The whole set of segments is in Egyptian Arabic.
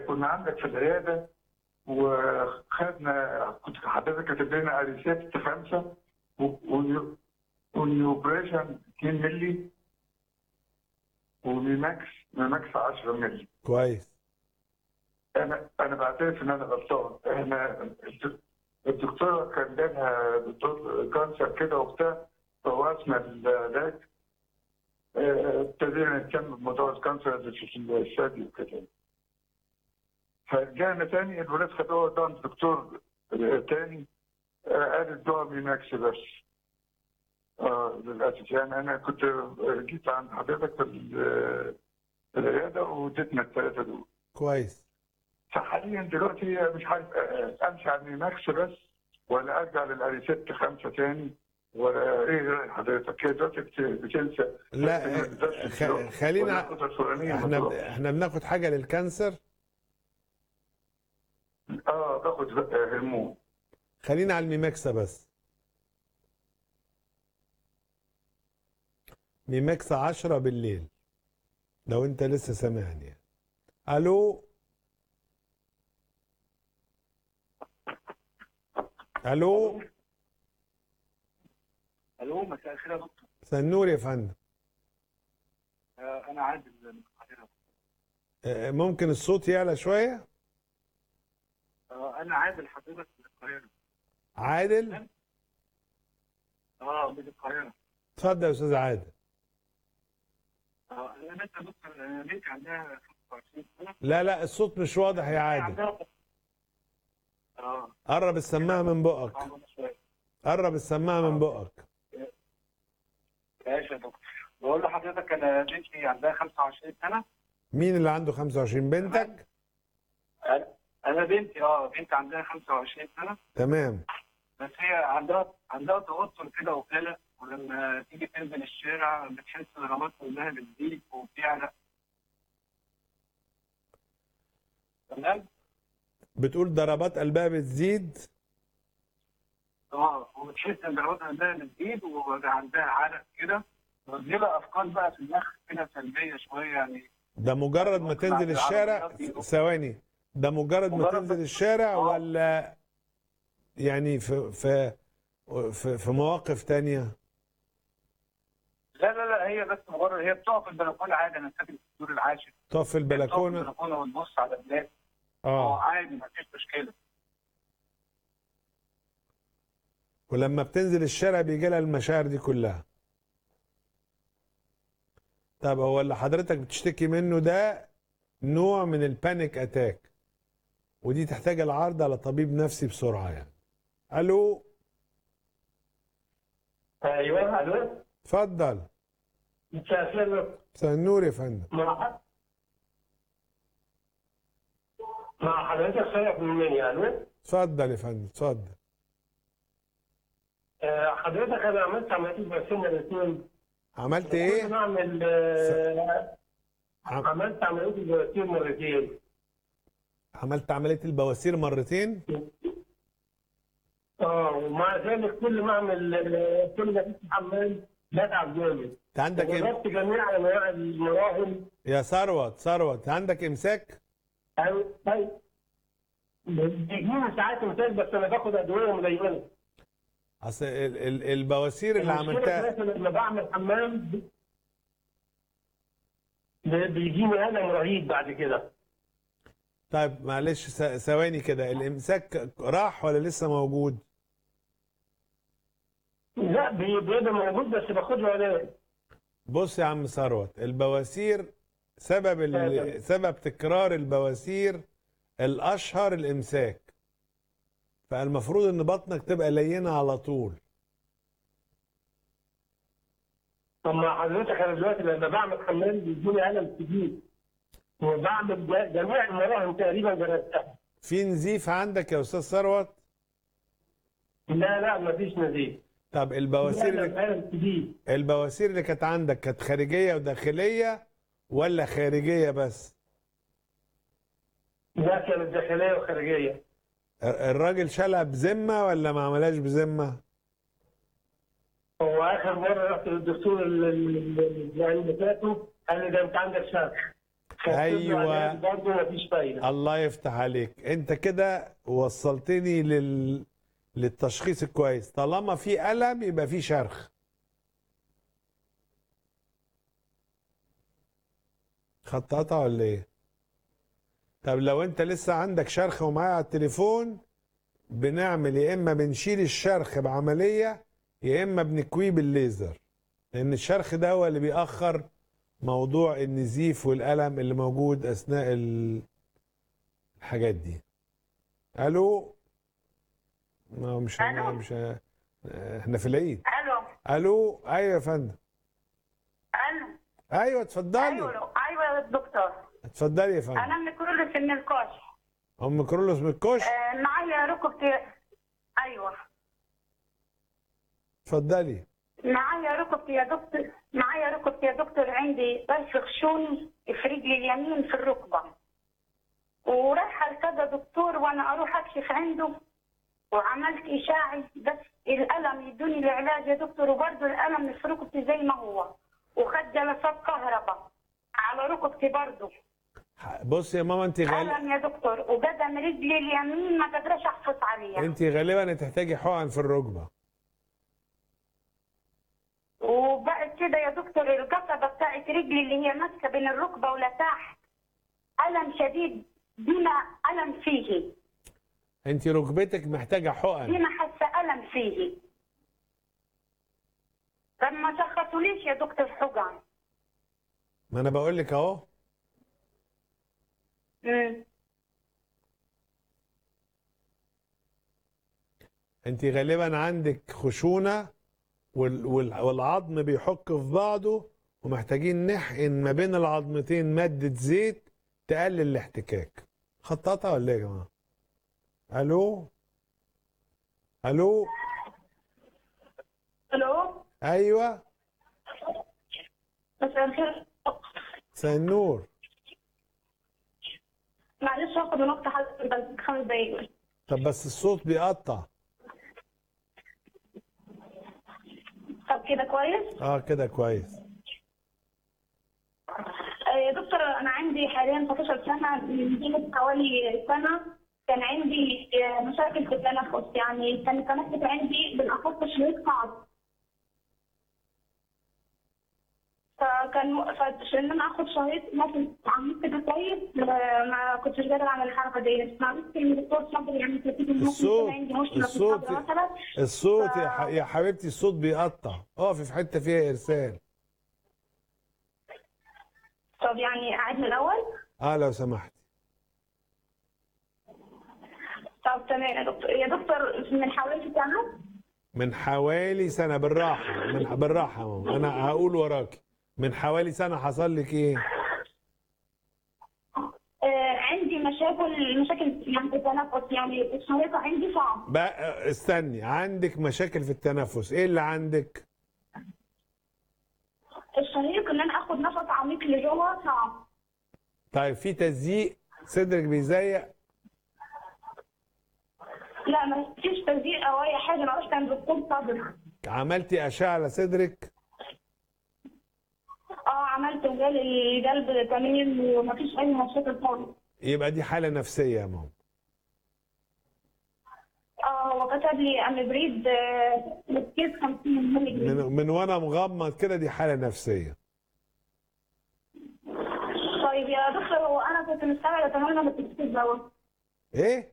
كنا عندك في العياده وخدنا كنت حضرتك كاتب لنا اريسات خمسه والنيوبريشن 2 مللي وميماكس ميماكس 10 مللي كويس انا انا بعترف ان انا غلطان احنا الد- الدكتوره كان جالها دكتور كانسر كده وبتاع فوقفنا العلاج آه، ابتدينا نهتم بموضوع الكانسر اللي في الثدي وكده فرجعنا تاني الولاد خدوها قدام دكتور آه، تاني آه، قال الدواء ميماكس بس اه للاسف يعني انا كنت آه، جيت عند حضرتك في ال- في العياده واديتنا الثلاثه دول كويس فحاليا دلوقتي مش عارف امشي على الماكس بس ولا ارجع للاريسيت خمسه تاني ولا ايه رأي حضرتك كده دلوقتي بت- بتنسى لا خ- خلينا والنقطة الفلانية احنا مطلوبة. احنا بناخد حاجه للكانسر اه باخد هرمون خلينا على الميماكسا بس ميماكسا 10 بالليل لو انت لسه سامعني يعني. الو الو الو مساء الخير يا دكتور سنور يا فندم آه، انا عادل من القاهره اه، ممكن الصوت يعلى شويه آه، انا عادل حضرتك من القاهره عادل اه من القاهره اتفضل يا استاذ عادل اه انا بنت يا دكتور أنا بنتي عندها 25 سنه لا لا الصوت مش واضح يا عادل عندها اه قرب السماعه من بقك صعبة شويه قرب السماعه من بقك ماشي يا دكتور بقول لحضرتك انا بنتي عندها 25 سنه مين اللي عنده 25 بنتك أنا- انا بنتي اه بنتي عندها 25 سنه تمام بس هي عندها عندها توتر كده وقلق ولما تيجي تنزل الشارع بتحس ضربات قلبها بتزيد وبتعرق تمام بتقول ضربات قلبها بتزيد اه وبتحس ان ضربات قلبها بتزيد وعندها عرق كده وبيبقى افكار بقى في المخ كده سلبيه شويه يعني ده مجرد ما ممكن تنزل عند الشارع العربيات دي. ثواني ده مجرد ما مجرد تنزل بس- الشارع آه. ولا يعني في في في, في مواقف تانية لا لا لا هي بس مجرد هي بتقف في البلكونه عادي انا ساكن في الدور العاشر تقف في بتقف في البلكونة البلكونه وتبص على الناس اه اه عادي ما فيش مشكله ولما بتنزل الشارع بيجي لها المشاعر دي كلها طب هو اللي حضرتك بتشتكي منه ده نوع من البانيك اتاك ودي تحتاج العرض على طبيب نفسي بسرعة يعني الو ايوه الو اتفضل مساء الخير مساء النور يا فندم مع مع حضرتك خيرك من مني الو اتفضل يا فندم اتفضل آه، حضرتك انا عملت عمليه بسنة الاثنين عملت ايه؟ بعمل آه، عم- عملت عمليه البواسير مرتين عملت عملية البواسير مرتين اه ومع ذلك كل ما اعمل آه، كل ما في الحمام بتعب جامد انت عندك إيه؟ جربت جميع انواع المراهم يا ثروت ثروت عندك امساك؟ أو أو بيجيني ساعات مثال بس انا باخد ادويه ملينه اصل ال- ال- البواسير اللي المشكلة عملتها مثلا لما بعمل حمام ب- بيجيني الم رهيب بعد كده طيب معلش س- ثواني كده الامساك راح ولا لسه موجود؟ لا بي- بيبقى موجود بس باخد له علاج بص يا عم ثروت البواسير سبب ال... أيوة. سبب تكرار البواسير الاشهر الامساك فالمفروض ان بطنك تبقى لينه على طول طب ما حضرتك انا دلوقتي لما بعمل حمام بيجيني الم شديد وبعمل ج- جميع المراهم تقريبا جربتها في نزيف عندك يا استاذ ثروت لا لا مفيش نزيف طب البواسير لا اللي... لا الم شديد البواسير اللي كانت عندك كانت خارجيه وداخليه ولا خارجيه بس لا كانت داخليه وخارجيه الر- الراجل شالها بذمه ولا ما عملهاش بذمه هو اخر مره رحت للدكتور ال- ال- ال- الاسبوعين اللي فاتوا قال لي ده انت عندك شرخ أيوة. برضه مفيش فايده الله يفتح عليك انت كده وصلتني لل... للتشخيص الكويس طالما في ألم يبقى في شرخ خط قطع ولا ايه طب لو انت لسه عندك شرخ ومعايا على التليفون بنعمل يا اما بنشيل الشرخ بعملية يا اما بنكويه بالليزر لان الشرخ ده هو اللي بيأخر موضوع النزيف والألم اللي موجود أثناء ال- الحاجات دي ألو ما هو مش ألو؟ مش احنا في العيد الو ألو أيوة يا فندم الو أيوة اتفضلي ايوه ايوه يا دكتور اتفضلي يا فندم انا من كرولوس من الكوش أم كرولوس من الكوش آه، معايا ركبتي ايوه اتفضلي معايا ركبتي يا دكتور معايا ركبتي يا دكتور عندي ضعف خشوني في رجلي اليمين في الركبه ورايحه لكذا دكتور وانا اروح اكشف عنده وعملت اشاعي بس الالم يدوني العلاج يا دكتور وبرضه الالم في ركبتي زي ما هو وخد جلسات كهرباء على ركبتي برضه بص يا ماما انت غالبا ألم يا دكتور وقدم رجلي اليمين ما قادرش احفظ عليها انت غالبا هتحتاجي حقن في الركبة وبعد كده يا دكتور القصبة بتاعت رجلي اللي هي ماسكة بين الركبة ولا تحت ألم شديد بما ألم فيه انت ركبتك محتاجة حقن بما حاسة ألم فيه طب ما شخصوليش يا دكتور حقن ما انا بقول لك اهو مم. انت غالبا عندك خشونة وال- وال- والعظم بيحك في بعضه ومحتاجين نحقن ما بين العظمتين مادة زيت تقلل الاحتكاك خط قطع ولا ايه يا جماعة الو الو ألو ايوه مساء الخير مساء النور معلش هاخد من وقت حضرتك بس خمس دقايق طب بس الصوت بيقطع طب كده كويس؟ اه كده كويس آه، يا دكتور انا عندي حاليا 19 سنه من قيمه حوالي سنه كان عندي آه، مشاكل في التنفس يعني كان التنفس عندي بالاخص شريط صعب فكان فعشان انا اخد شريط مثلا عملت كده كويس آه، ما كنتش قادره اعمل الحركه دي سمعت من الدكتور صبري يعني ترتيب المخ الصوت- عندي مشكله في الصوت- الصدر مثلا الصوت يا, ف- ح... يا حبيبتي الصوت بيقطع اقفي في حتة فيها ارسال طب يعني اعيد من الاول اه لو سمحت طب تمام يا دكتور يا دكتور من حوالي سنه من حوالي سنة بالراحة من بالراحة يا ماما أنا هقول وراكي من حوالي سنة حصل لك إيه؟ آه، عندي مشاكل مشاكل يعني في التنفس يعني الشريطة عندي صعب بقى استني عندك مشاكل في التنفس إيه اللي عندك؟ الشهيق ان انا اخد نفس عميق لجوه صعب طيب في تزييق صدرك بيزيق لا ما فيش تزييق او اي حاجه انا رحت عند دكتور صدر عملتي أشعة على صدرك اه عملت وجال القلب تمام وما فيش اي مشاكل خالص يبقى دي حالة نفسية يا ماما اه هو كتب لي امبريد آه، بكيس 50 مللي من, جرام من وأنا مغمض كده دي حالة نفسية طيب يا دكتور هو انا كنت مستعجله تماما من تشخيص الدواء إيه؟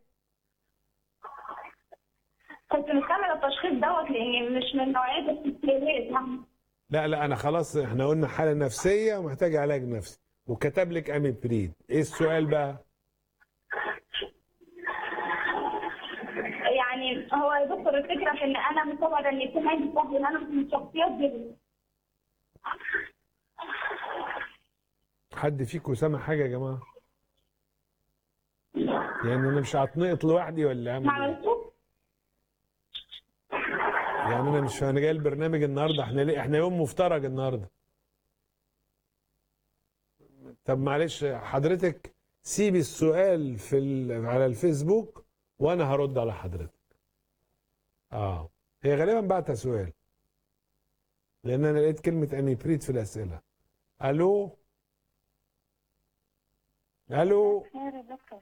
كنت مستعجله التشخيص دوت لاني مش من نوعيه الاستثناءات يعني لا لا أنا خلاص إحنا قلنا حالة نفسية ومحتاجة علاج نفسي وكتب لك أميبريد إيه السؤال بقى؟ يعني هو يا دكتور الفكره في ان انا مستوعبه ان يكون عندي صبر ان انا من الشخصيات دي حد فيكم سمع حاجة يا جماعة؟ يعني أنا مش هتنقط لوحدي ولا أعمل إيه؟ معلش يعني أنا مش أنا جاي البرنامج النهاردة إحنا ليه إحنا يوم مفترج النهاردة طب معلش حضرتك سيبي السؤال في ال... على الفيسبوك وأنا هرد على حضرتك. آه هي غالبا بعتها سؤال لأن أنا لقيت كلمة أميبريد في الأسئلة. ألو الو خير يا دكتور